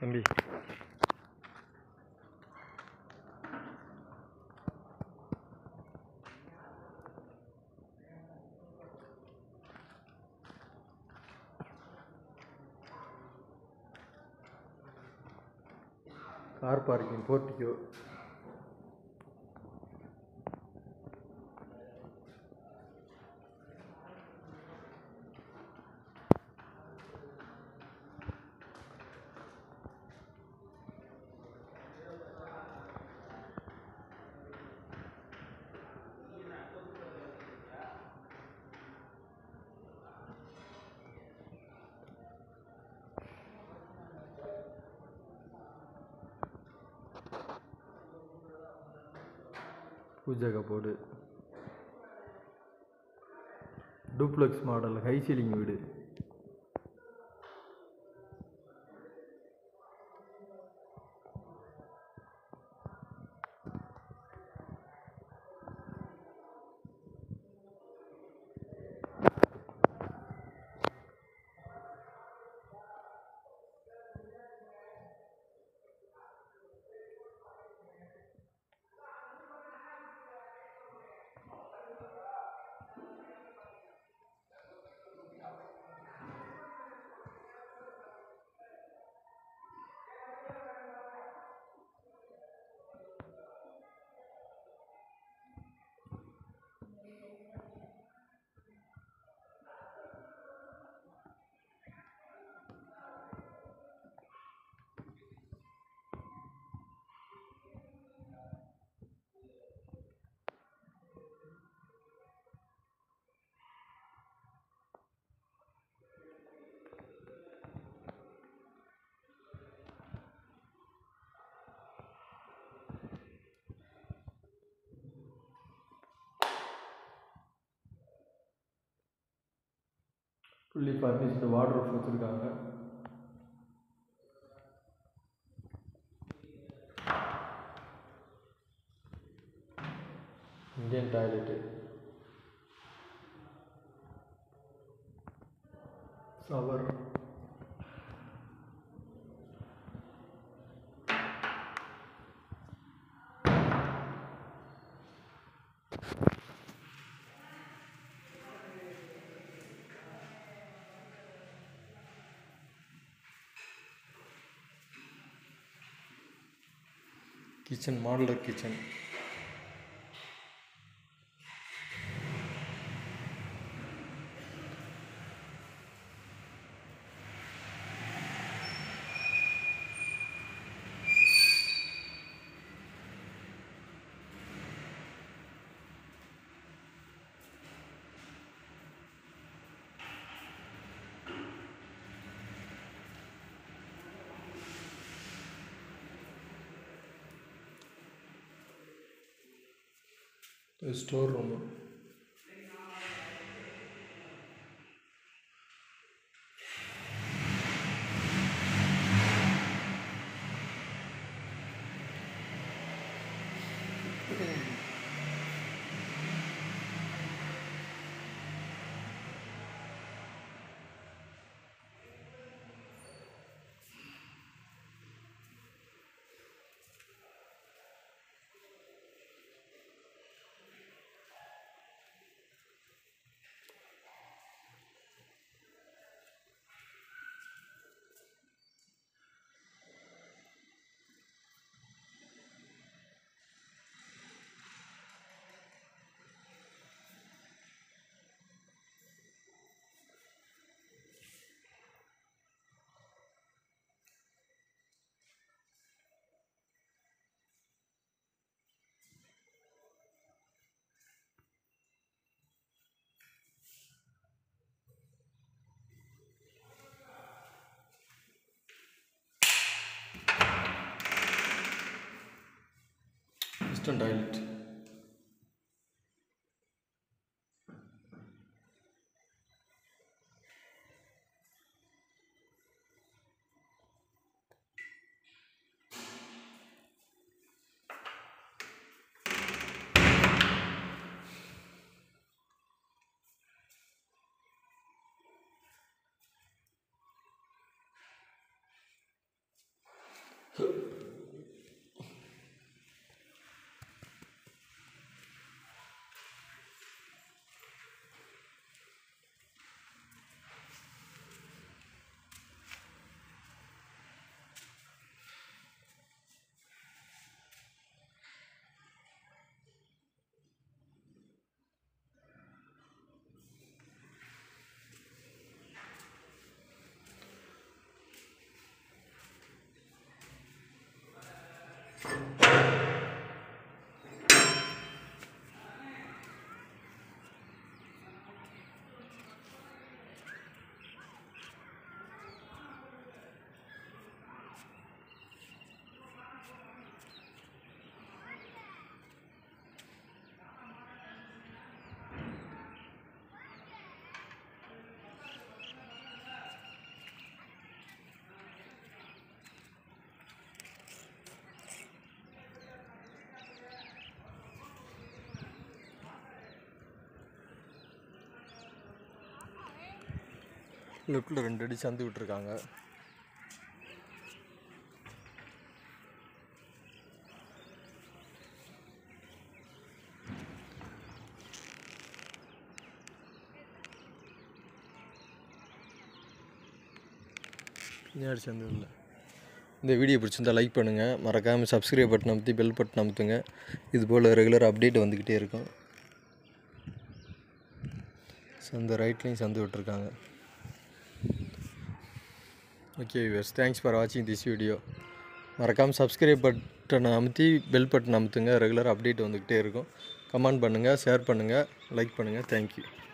தம்பி car parking portico pooja cupboard duplex model high ceiling வீடு fully furnished wardrobe வச்சுருக்காங்க Indian toilet shower kitchen modular kitchen store room western toilet லெஃப்டில் ரெண்டு அடி சந்து விட்டுருக்காங்க பின்னாடி சந்து இல்லை இந்த வீடியோ பிடிச்சிருந்தா லைக் பண்ணுங்கள் மறக்காமல் சப்ஸ்கிரைப் பட்டன் அமுத்தி பெல் பட்டன் அமுத்துங்க இது போல் ரெகுலர் அப்டேட் வந்துக்கிட்டே இருக்கும் சந்து ரைட்லேயும் சந்து விட்டுருக்காங்க ஓகே விவர்ஸ் தேங்க்ஸ் ஃபார் வாட்சிங் திஸ் வீடியோ மறக்காமல் சப்ஸ்கிரைப் பட்டனை அமுத்தி பெல் பட்டன் அமுத்துங்க ரெகுலர் அப்டேட் வந்துக்கிட்டே இருக்கும் கமெண்ட் பண்ணுங்கள் ஷேர் பண்ணுங்கள் லைக் பண்ணுங்கள் தேங்க்யூ